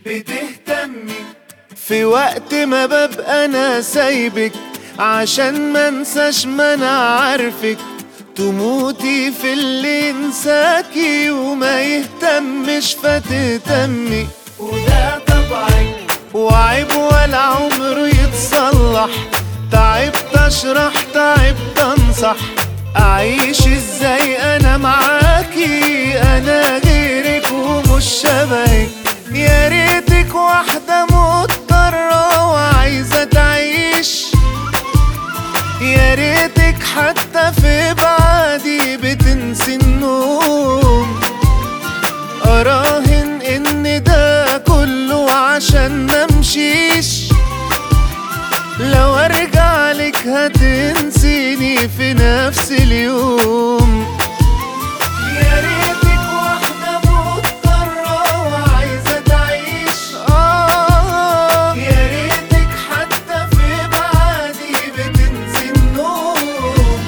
بتهتمي في وقت ما ببقى انا سايبك عشان ما انساش ما انا عارفك تموتي في اللي ينساكي وما يهتمش فتهتمي وده طبعي وعيب ولا عمره يتصلح تعبت اشرح تعبت انصح اعيش ازاي انا معاكي انا غيرك ومش شبهك يا ريتك واحدة مضطرة وعايزة تعيش يا ريتك حتى في بعدي بتنسي النوم اراهن ان ده كله عشان ممشيش لو ارجع لك هتنسيني في نفس اليوم يا ريتك واحدة مضطرة وعايزة تعيش آه يا ريتك حتى في بعدي بتنسي النوم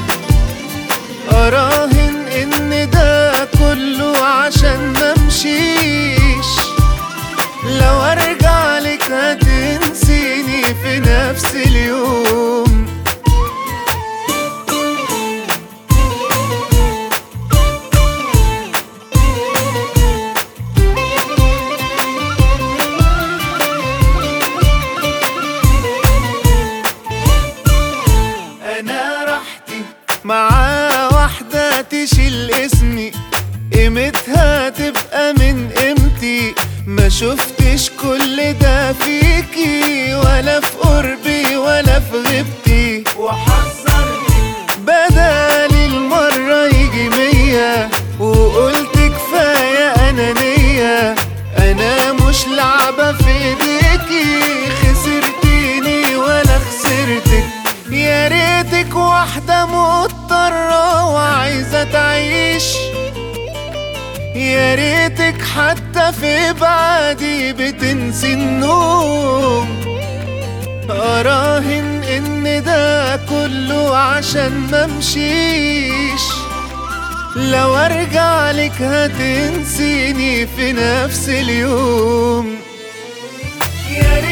أراهن إن ده كله عشان ممشيش لو أرجع لك هتنسيني في نفس اليوم انا راحتي مع واحدة تشيل اسمي قيمتها تبقى من قيمتي ما شفتش كل ده فيكي ولا في قربي ولا في غيبتي وحذرتي بدل المرة يجي مية وقلت كفاية أنانية أنا مش لعبة في ايديكي خسرتيني ولا خسرتك يا ريتك واحدة مضطرة وعايزة تعيش يا ريتك حتى في بعدي بتنسي النوم أراهن إن ده كله عشان ممشيش لو أرجع لك هتنسيني في نفس اليوم يا